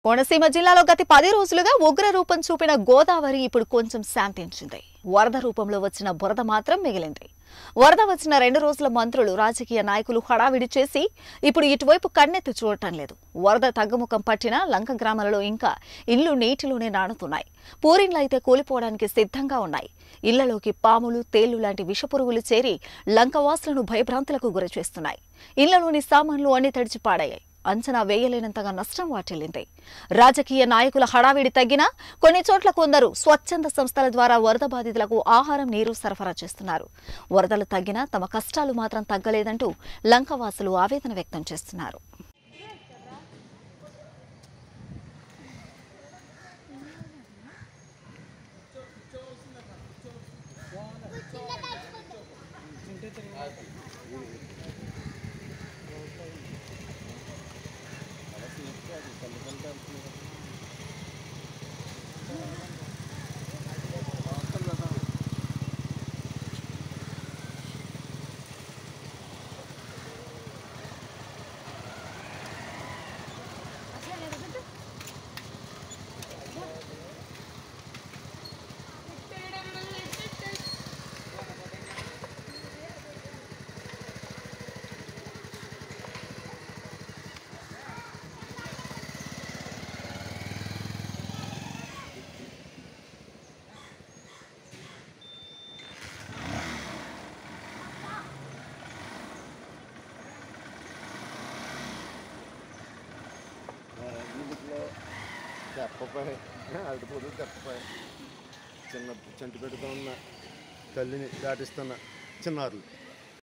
కోనసీమ జిల్లాలో గత పది రోజులుగా ఉగ్ర రూపం చూపిన గోదావరి ఇప్పుడు కొంచెం శాంతించింది వరద రూపంలో వచ్చిన బురద మాత్రం మిగిలింది వరద వచ్చిన రెండు రోజుల మంత్రులు రాజకీయ నాయకులు హడావిడి చేసి ఇప్పుడు ఇటువైపు కన్నెత్తి చూడటం లేదు వరద తగ్గుముఖం పట్టిన లంక గ్రామాలలో ఇంకా ఇళ్లు నీటిలోనే నానుతున్నాయి పూరిన్లు అయితే కూలిపోవడానికి సిద్ధంగా ఉన్నాయి ఇళ్లలోకి పాములు తేళ్లు లాంటి విషపురుగులు చేరి లంకవాసులను భయభ్రాంతులకు గురిచేస్తున్నాయి ఇళ్లలోని సామాన్లు అన్ని తడిచి పాడాయి అంచనా వేయలేనంతగా నష్టం వాటిల్లింది రాజకీయ నాయకుల హడావిడి తగ్గినా కొన్ని చోట్ల కొందరు స్వచ్ఛంద సంస్థల ద్వారా వరద బాధితులకు ఆహారం నీరు సరఫరా చేస్తున్నారు వరదలు తగ్గినా తమ కష్టాలు మాత్రం తగ్గలేదంటూ లంకవాసులు ఆవేదన వ్యక్తం చేస్తున్నారు ఇందులో తెప్పపై అరటిపోతు తెప్పపై చిన్న చంటి పెట్టుతో ఉన్న తల్లిని దాటిస్తున్న చిన్నారులు